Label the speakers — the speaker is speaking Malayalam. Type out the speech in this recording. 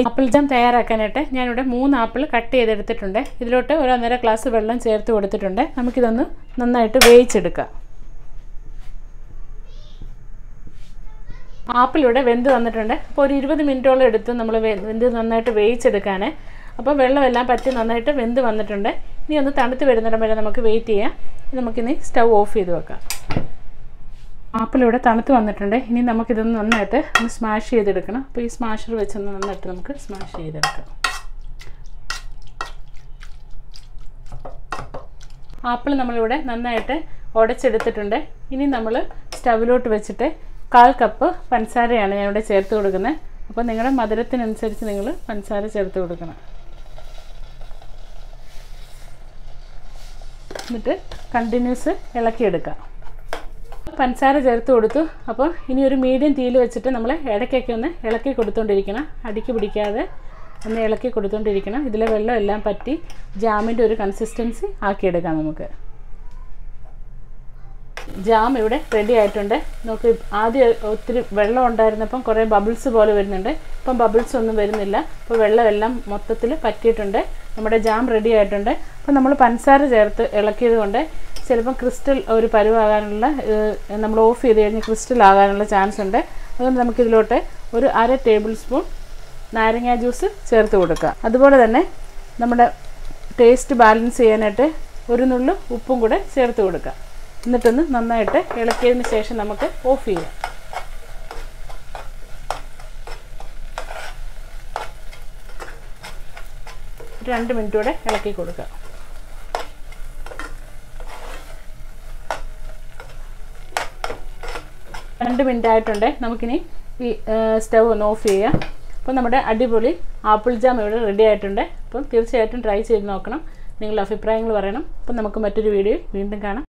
Speaker 1: ആപ്പിൾ ജാം തയ്യാറാക്കാനായിട്ട് ഞാനിവിടെ മൂന്ന് ആപ്പിൾ കട്ട് ചെയ്തെടുത്തിട്ടുണ്ട് ഇതിലോട്ട് ഒരു ഒന്നര ഗ്ലാസ് വെള്ളം ചേർത്ത് കൊടുത്തിട്ടുണ്ട് നമുക്കിതൊന്ന് നന്നായിട്ട് വേവിച്ചെടുക്കാം ആപ്പിൾ ഇവിടെ വെന്ത് വന്നിട്ടുണ്ട് അപ്പോൾ ഒരു ഇരുപത് മിനിറ്റോളം എടുത്ത് നമ്മൾ വെന്ത് നന്നായിട്ട് വേവിച്ചെടുക്കാൻ അപ്പോൾ വെള്ളമെല്ലാം പറ്റി നന്നായിട്ട് വെന്ത് വന്നിട്ടുണ്ട് ഇനി ഒന്ന് തണുത്ത് വരുന്നിടം വരെ നമുക്ക് വെയിറ്റ് ചെയ്യാം നമുക്കിനി സ്റ്റൗ ഓഫ് ചെയ്ത് വെക്കാം ആപ്പിൾ ഇവിടെ തണുത്ത് വന്നിട്ടുണ്ട് ഇനി നമുക്കിതൊന്ന് നന്നായിട്ട് ഒന്ന് സ്മാഷ് ചെയ്തെടുക്കണം അപ്പോൾ ഈ സ്മാഷർ വെച്ചൊന്ന് നന്നായിട്ട് നമുക്ക് സ്മാഷ് ചെയ്തെടുക്കാം ആപ്പിൾ നമ്മളിവിടെ നന്നായിട്ട് ഉടച്ചെടുത്തിട്ടുണ്ട് ഇനി നമ്മൾ സ്റ്റവിലോട്ട് വെച്ചിട്ട് കാൽ കപ്പ് പഞ്ചസാരയാണ് ഞാനിവിടെ ചേർത്ത് കൊടുക്കുന്നത് അപ്പോൾ നിങ്ങളുടെ മധുരത്തിനനുസരിച്ച് നിങ്ങൾ പഞ്ചസാര ചേർത്ത് കൊടുക്കണം എന്നിട്ട് കണ്ടിന്യൂസ് ഇളക്കിയെടുക്കാം പഞ്ചസാര ചേർത്ത് കൊടുത്തു അപ്പോൾ ഇനി ഒരു മീഡിയം തീയിൽ വെച്ചിട്ട് നമ്മൾ ഇടയ്ക്കൊക്കെ ഒന്ന് ഇളക്കി കൊടുത്തുകൊണ്ടിരിക്കണം അടിക്ക് പിടിക്കാതെ ഒന്ന് ഇളക്കി കൊടുത്തുകൊണ്ടിരിക്കണം ഇതിലെ വെള്ളം എല്ലാം പറ്റി ജാമിൻ്റെ ഒരു കൺസിസ്റ്റൻസി ആക്കിയെടുക്കാം നമുക്ക് ജാം ഇവിടെ റെഡി ആയിട്ടുണ്ട് നമുക്ക് ആദ്യം ഒത്തിരി വെള്ളം ഉണ്ടായിരുന്നപ്പം കുറേ ബബിൾസ് പോലെ വരുന്നുണ്ട് ഇപ്പം ബബിൾസ് ഒന്നും വരുന്നില്ല അപ്പോൾ വെള്ളമെല്ലാം മൊത്തത്തിൽ പറ്റിയിട്ടുണ്ട് നമ്മുടെ ജാം റെഡി ആയിട്ടുണ്ട് അപ്പോൾ നമ്മൾ പഞ്ചസാര ചേർത്ത് ഇളക്കിയത് കൊണ്ട് ചിലപ്പം ക്രിസ്റ്റൽ ഒരു പരുവാകാനുള്ള നമ്മൾ ഓഫ് ചെയ്ത് കഴിഞ്ഞ് ക്രിസ്റ്റൽ ആകാനുള്ള ചാൻസ് ഉണ്ട് അതുകൊണ്ട് നമുക്കിതിലോട്ട് ഒരു അര ടേബിൾ സ്പൂൺ നാരങ്ങ ജ്യൂസ് ചേർത്ത് കൊടുക്കുക അതുപോലെ തന്നെ നമ്മുടെ ടേസ്റ്റ് ബാലൻസ് ചെയ്യാനായിട്ട് ഒരു നുള്ളു ഉപ്പും കൂടെ ചേർത്ത് കൊടുക്കുക എന്നിട്ടൊന്ന് നന്നായിട്ട് ഇളക്കിയതിന് ശേഷം നമുക്ക് ഓഫ് ചെയ്യാം രണ്ട് മിനിറ്റ് കൂടെ ഇളക്കി കൊടുക്കുക രണ്ട് മിനിറ്റ് ആയിട്ടുണ്ട് നമുക്കിനി ഈ സ്റ്റവ് ഒന്ന് ഓഫ് ചെയ്യാം അപ്പോൾ നമ്മുടെ അടിപൊളി ആപ്പിൾ ജാം ഇവിടെ റെഡി ആയിട്ടുണ്ട് അപ്പം തീർച്ചയായിട്ടും ട്രൈ ചെയ്ത് നോക്കണം നിങ്ങളുടെ അഭിപ്രായങ്ങൾ പറയണം അപ്പം നമുക്ക് മറ്റൊരു വീഡിയോ വീണ്ടും കാണാം